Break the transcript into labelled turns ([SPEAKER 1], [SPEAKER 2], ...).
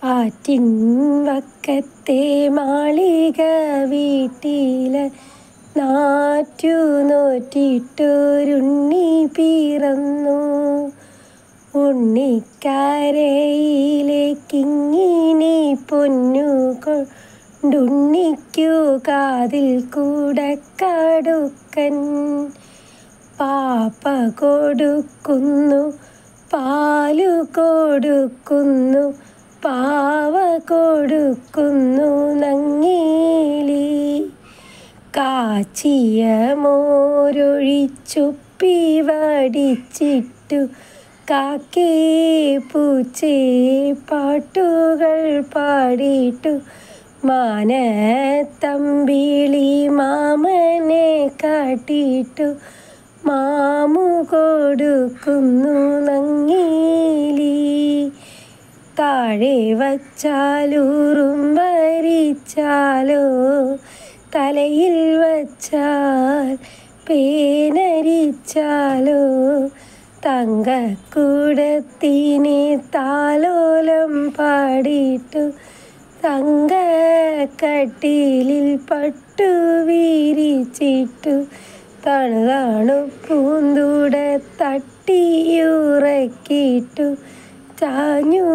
[SPEAKER 1] ആറ്റിൻ വക്കത്തെ മാളിക വീട്ടില് നാറ്റു നോറ്റിട്ടൊരുണ്ണി പിറന്നു ഉണ്ണിക്കരയിലേക്കിങ്ങിനി പൊന്നു കൊണ്ടുണ്ണിക്കു കാതിൽ കൂടക്കടുക്കൻ പാപ്പ കൊടുക്കുന്നു പാലു കൊടുക്കുന്നു പാവ കൊടുക്കുന്നു നങ്ങേലി കാച്ചിയ മോരൊഴിച്ചുപ്പി വടിച്ചിട്ടു കാക്കേ പൂച്ചേ പാട്ടുകൾ പാടിയിട്ടു മാനത്തമ്പിളി മാമനെ കാട്ടിട്ടു മാമു കൊടുക്കുന്നു നങ്ങേലി താഴെ വച്ചാലൂറും ഭരിച്ചാലോ തലയിൽ വച്ചാൽ പേനരിച്ചാലോ തങ്കക്കുടത്തിനെ താലോലം പാടിയിട്ടു തങ്കക്കട്ടിലിൽ പട്ടു വീരിച്ചിട്ടു തണുതാണു പൂന്തൂട തട്ടിയുറക്കിട്ടു ചാഞ്ഞു